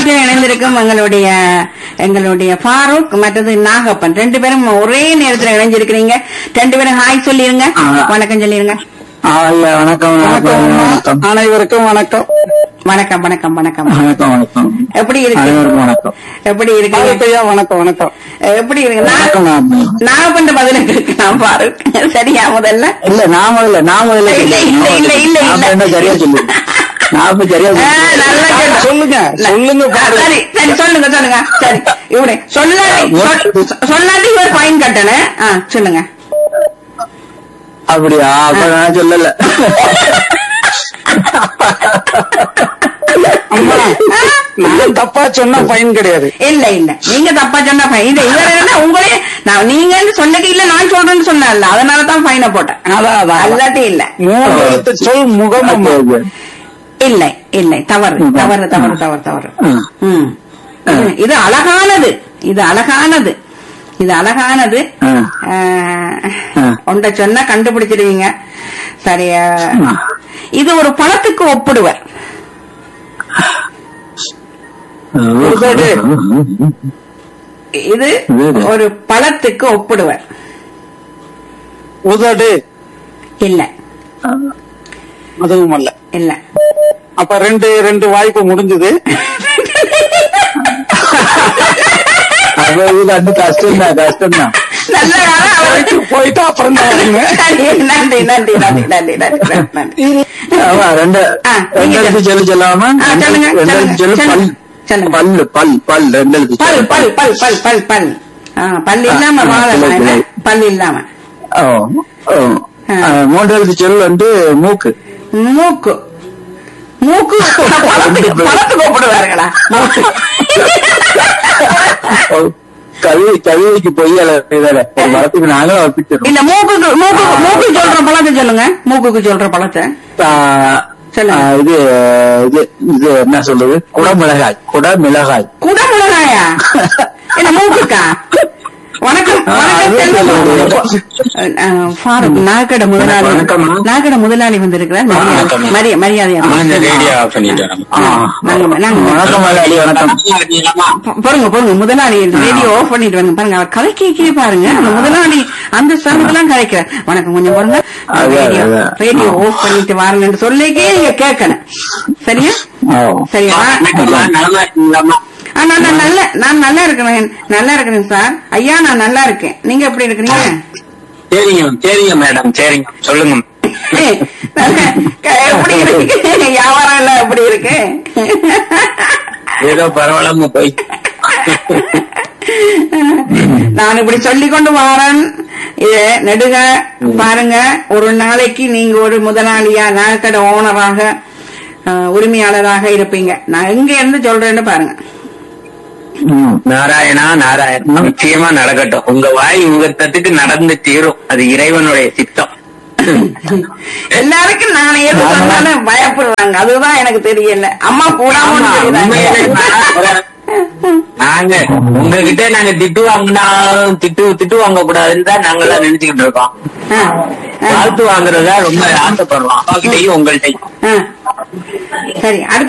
காற்றில் இணைந்திருக்கும் எங்களுடைய எங்களுடைய ஃபாரூக் மற்றது நாகப்பன் ரெண்டு பேரும் ஒரே நேரத்தில் இணைஞ்சிருக்கிறீங்க ரெண்டு பேரும் ஹாய் சொல்லிருங்க ஆ. வணக்கம் சொல்லிருங்க ஐயா வணக்கம் வணக்கம் வணக்கம் அனைவருக்கும் வணக்கம் வணக்கம் வணக்கம் வணக்கம் வணக்கம் வணக்கம் எப்படி இருக்கு அனைவருக்கும் வணக்கம் எப்படி இருக்கு ஐயா வணக்கம் வணக்கம் எப்படி இருக்கு நான் வணக்கம் நான் நான் பண்ற பதிலுக்கு இருக்கு நான் ஃபாரூக் சரியா முதல்ல இல்ல நான் முதல்ல நான் முதல்ல இல்ல, இல்ல, இல்ல, இல்ல, இல்ல. நான் என்ன சரியா சொல்லு நான் இப்ப சரியா ஆ, சொல்லு. நல்லா கேட்டு. சொல்லுங்க சொல்லுங்க ஆ, பாரு சரி சரி சொல்லுங்க சொல்லுங்க சரி இவரு சொல்லாட்டி சொல்- சொல்லாட்டி இவர் ஃபைன் கட்டணும் ஆ சொல்லுங்க அப்படியா அப்ப நான் சொல்லல அம்மா நான் தப்பா சொன்னா ஃபைன் கிடையாது இல்ல இல்ல நீங்க தப்பா சொன்னா ஃபைன் இல்ல இவர் என்ன உங்களே நான் நீங்க சொல்லக்கு இல்ல நான் சொல்றேன்னு சொன்னேன்ல அதனால தான் ஃபைனை போட்டேன் அதான் அதான் அல்லாட்டி இல்ல மூணு எழுத்து சொல் முகம் அம்மா. Okay, okay. இல்லை இல்லை தவறு ம். தவறு தவறு தவறு தவறு ம். ம். இது- இது அழகானது இது அழகானது இது அழகானது ஆ. ஆஹ், ஆ. ஒன்றை சொன்னா கண்டுபிடிச்சிடுவீங்க சரியா இது ஒரு பழத்துக்கு ஒப்பிடுவர் உதடு. இது உதடு. ஒரு பழத்துக்கு ஒப்பிடுவர் உதடு இல்ல அதுவும் அல்ல இல்ல அப்ப ரெண்டு ரெண்டு வாய்ப்பு முடிஞ்சது அப்ப இது அந்த கஷ்டம் தான் கஷ்டம் தான் நல்ல வேலை அவருக்கு போயிட்டு அப்புறம் தான் வருங்க நன்றி நன்றி நன்றி நன்றி நன்றி நன்றி நன்றி ஆமா, ரெண்டு ஆ, ரெண்டு நீங்க எழுத்து சொல்லு சொல்லாம ஆ, சொல்லுங்க, ரெண்டு எழுத்து சொல்லு சொல்லுங்க, பல் சொல்லுங்க. பல்லு பல் பல் ரெண்டு எழுத்து பல் சொல்லு. பல் பல் பல் பல் பல் ஆ, பல் இல்லாம ஆ, வாழலாம் பிள்ளை, என்ன? பிள்ளை. பல் இல்லாம ஓ, ஓ. ஆ. ஆ, மூன்று எழுத்து சொல் வந்து மூக்கு மூக்கு மூக்கு பழத்துக்கு பழத்துக்கு ஒப்பிடுவார்களா மூக்கு ஓ, கவி கவிதைக்கு பொய் அளவுதானே ஒரு மரத்துக்கு நாங்களும் வப்பிச்சிருக்கோம் இல்ல மூக்குக்கு மூக்கு மூக்கு சொல்ற பழத்தை சொல்லுங்க மூக்குக்கு சொல்ற பழத்தை சொல்லுங்க. இது இது இது என்ன சொல்றது குடமிளகாய் குடமிளகாய் குடமுழகாயா என்ன மூக்குக்கா வணக்கம் ஆ, வணக்கம் அது செல்வம். சொல்லுங்க. அஹ், ஃபாரூக் நாகட முதலாளி வணக்கம்மா. நாகட முதலாளி வந்திருக்கிறார் மரியாதை வணக்கம்மா. மரியா- மரியாதையா ரேடியோ ஆஃப் பண்ணிட்டேன் ஆ, நாங்க- நாங்க- வணக்கம் முதலாளி வணக்கம் ப- பாருங்க பாருங்க முதலாளி ரேடியோ ஆஃப் பண்ணிட்டு வாங்க பாருங்க அவர் கதைக்கே பாருங்க அந்த முதலாளி அந்த ஸ்தானத்தெல்லாம் கதைக்கிறார் வணக்கம் கொஞ்சம் பாருங்க அதான், ரேடியோ அதான். ரேடியோ ஆஃப் பண்ணிட்டு வாருங்கன்னு சொல்லிக்கே நீங்க கேட்கணும் சரியா ஓ. சரியா ஆ, நான் நான் நல்ல நான் நல்லா இருக்கிறேன் நல்லா இருக்கிறேன் சார் ஐயா நான் நல்லா இருக்கேன் நீங்க எப்படி இருக்கிறீங்க சரிங்க சரிங்க மேடம் சரிங்க சொல்லுங்க ஏய், எப்படி இருக்கு வியாபாரம் எல்லாம் எப்படி இருக்கு ஏதோ பரவாயில்லாம போய் நான் இப்படி சொல்லி கொண்டு வாரேன் இது நெடுக பாருங்க ஒரு நாளைக்கு நீங்க ஒரு முதலாளியா நகைக்கடை ஓனராக அஹ், உரிமையாளராக இருப்பீங்க நான் எங்க இருந்து சொல்றேன்னு பாருங்க ம். நாராயணா நாராயணா நிச்சயமா நடக்கட்டும் உங்க வாய் உங்க தத்துக்கு நடந்து தீரும் அது இறைவனுடைய சித்தம் எல்லாருக்கும் நான் எது சொன்னாலும் பயப்படுறாங்க அதுதான் எனக்கு தெரியல அம்மா கூடாம ஆமா, உண்மையிலே நான் நாங்க உங்ககிட்ட நாங்க திட்டு வாங்கினா திட்டு திட்டு வாங்க கூடாதுன்னு தான் நாங்கெல்லாம் நினைச்சுக்கிட்டு இருக்கோம் வாழ்த்து வாங்குறதா ரொம்ப ஆசைப்படுறோம் அப்பா கிட்டையும் உங்கள்கிட்டையும் சரி அடுத்த